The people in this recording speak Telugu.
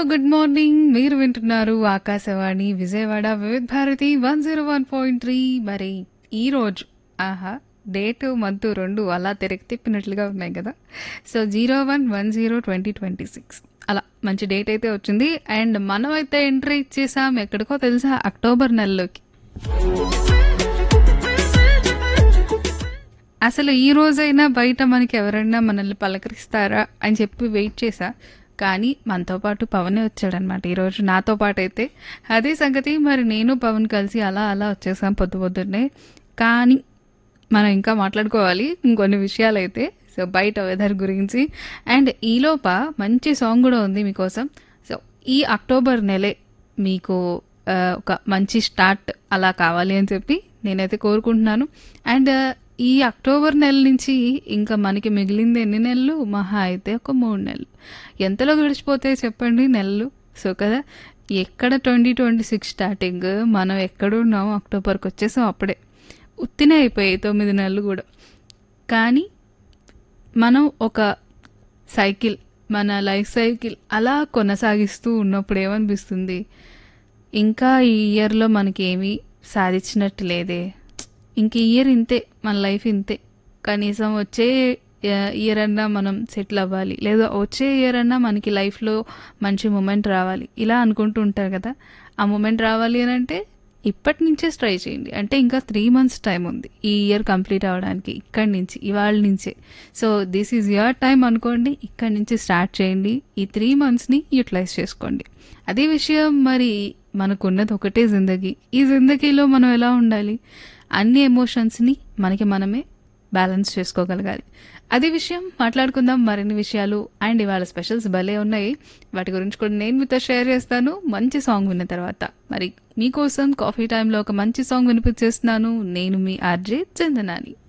గుడ్ మార్నింగ్ మీరు వింటున్నారు Akashvani Vijayawada Vividh Bharati one zero one point three మరి ఈ రోజు ఆహా డేట్ మంత్ రెండు అలా తిరిగి తిప్పినట్లుగా ఉన్నాయి కదా so zero one one zero twenty twenty six అలా మంచి డేట్ అయితే వచ్చింది అండ్ మనం అయితే ఎంట్రీ ఇచ్చేసాం ఎక్కడికో తెలుసా అక్టోబర్ నెలలోకి అసలు ఈ రోజైనా బయట మనకి ఎవరైనా మనల్ని పలకరిస్తారా అని చెప్పి వెయిట్ చేశా కానీ మనతో పాటు పవనే వచ్చాడనమాట ఈరోజు నాతో పాటు అయితే అదే సంగతి మరి నేను పవన్ కలిసి అలా అలా వచ్చేసాం పొద్దు పొద్దున్నే కానీ మనం ఇంకా మాట్లాడుకోవాలి ఇంకొన్ని విషయాలు అయితే సో బయట వెదర్ గురించి అండ్ ఈలోప మంచి సాంగ్ కూడా ఉంది మీకోసం సో ఈ అక్టోబర్ నెలే మీకు ఆ, ఒక మంచి స్టార్ట్ అలా కావాలి అని చెప్పి నేనైతే కోరుకుంటున్నాను అండ్ ఈ అక్టోబర్ నెల నుంచి ఇంకా మనకి మిగిలింది ఎన్ని నెలలు మహా అయితే ఒక మూడు నెలలు ఎంతలో గడిచిపోతాయి చెప్పండి నెలలు సో కదా ఎక్కడ ట్వంటీ ట్వంటీ సిక్స్ స్టార్టింగ్ మనం ఎక్కడున్నాం అక్టోబర్కి వచ్చేసాం అప్పుడే ఉత్తినే అయిపోయాయి తొమ్మిది నెలలు కూడా కానీ మనం ఒక సైకిల్ మన లైఫ్ సైకిల్ అలా కొనసాగిస్తూ ఉన్నప్పుడు ఏమనిపిస్తుంది ఇంకా ఈ ఇయర్లో మనకి ఏమీ సాధించినట్టు లేదే ఇంక ఈ ఇయర్ ఇంతే మన లైఫ్ ఇంతే కనీసం వచ్చే ఇయర్ అన్నా మనం సెటిల్ అవ్వాలి లేదా వచ్చే ఇయర్ అన్నా మనకి లైఫ్లో మంచి మూమెంట్ రావాలి ఇలా అనుకుంటూ ఉంటారు కదా ఆ మూమెంట్ రావాలి అని అంటే ఇప్పటి నుంచే ట్రై చేయండి అంటే ఇంకా త్రీ మంత్స్ టైం ఉంది ఈ ఇయర్ కంప్లీట్ అవ్వడానికి ఇక్కడి నుంచి ఇవాళ నుంచే so this is your time అనుకోండి ఇక్కడి నుంచి స్టార్ట్ చేయండి ఈ త్రీ మంత్స్ని యూటిలైజ్ చేసుకోండి అదే విషయం మరి మనకున్నది ఒకటే జిందగీ ఈ జిందగీలో మనం ఎలా ఉండాలి అన్ని ఎమోషన్స్ని మనకి మనమే బ్యాలెన్స్ చేసుకోగలగాలి అదే విషయం మాట్లాడుకుందాం మరిన్ని విషయాలు అండ్ ఇవాళ స్పెషల్స్ భలే ఉన్నాయి వాటి గురించి కూడా నేను మీతో షేర్ చేస్తాను మంచి సాంగ్ విన్న తర్వాత మరి మీకోసం కాఫీ టైంలో ఒక మంచి సాంగ్ వినిపించేస్తున్నాను నేను మీ ఆర్జే చందనాని